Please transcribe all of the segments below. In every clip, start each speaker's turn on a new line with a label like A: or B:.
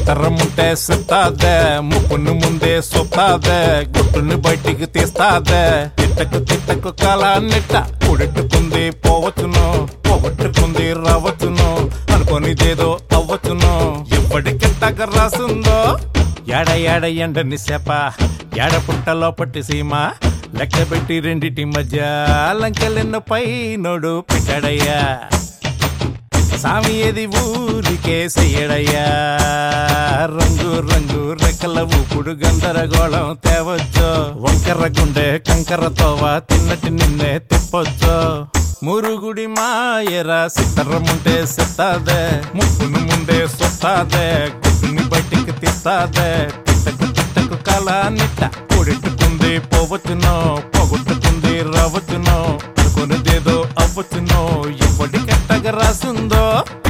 A: సిత్తరముంటే సిత్తాదే ముక్కును ముందే సొత్తాదే గుట్టుని బయటికి తీస్తాదే తిట్టకు తిట్టకు కాలా నిట్ట కుడెట్టుకుంది పోవచ్చును పోగొట్టుకుంది రావచ్చును అనుకోనిదేదో అవ్వచ్చును ఎప్పటికెట్టక రాసుందో ఎడ ఎడ ఎండని సేప ఎడ పుట్టలో పట్టి సీమ లెక్క పెట్టి రెండిటి మధ్య లంకెలెన్న పై నోడు పెట్టాడయ్యా సామి ఏది ఊరికే చెయ్యడయ్యా రంగు రంగు రెక్కల ఊపుడు గందరగోళం తేవచ్చో వంకర గుండె కంకర తోవ తిన్నటి నిన్నే తిప్పొచ్చో మురుగుడి మాయరా సిత్తరముంటే సిత్తాదే ముక్కును ముందే సొత్తాదే గుట్టుని బయటికి తీస్తాదే తిట్టకు తిట్టకు కళ నిట్ట కూడెట్టుకుంది పోవచ్చునో పోగొట్టుకుంది రావచ్చునో అనుకున్నదేదో అవ్వచ్చునో ఎప్పటికెట్టగా రాసుందో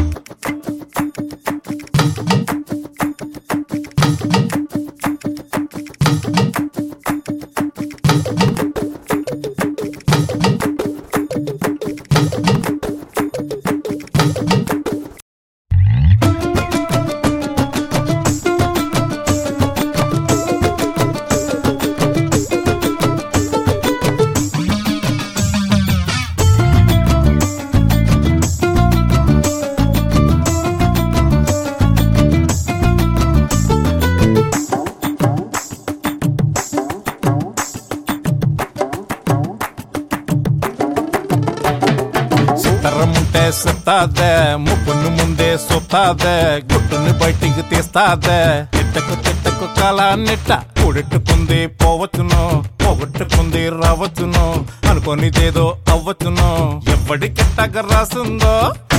A: సిత్తరముంటే సిత్తాదే ముక్కును ముందే సొత్తాదే గుట్టుని బయటికి తీస్తాదే తిట్టకు తిట్టకు కాలా నిట్ట కూడెట్టుకుంది పోవచ్చును పోగొట్టుకుంది రావచ్చును అనుకోనిదేదో అవ్వచ్చును ఎప్పటికెట్టగా రాసుందో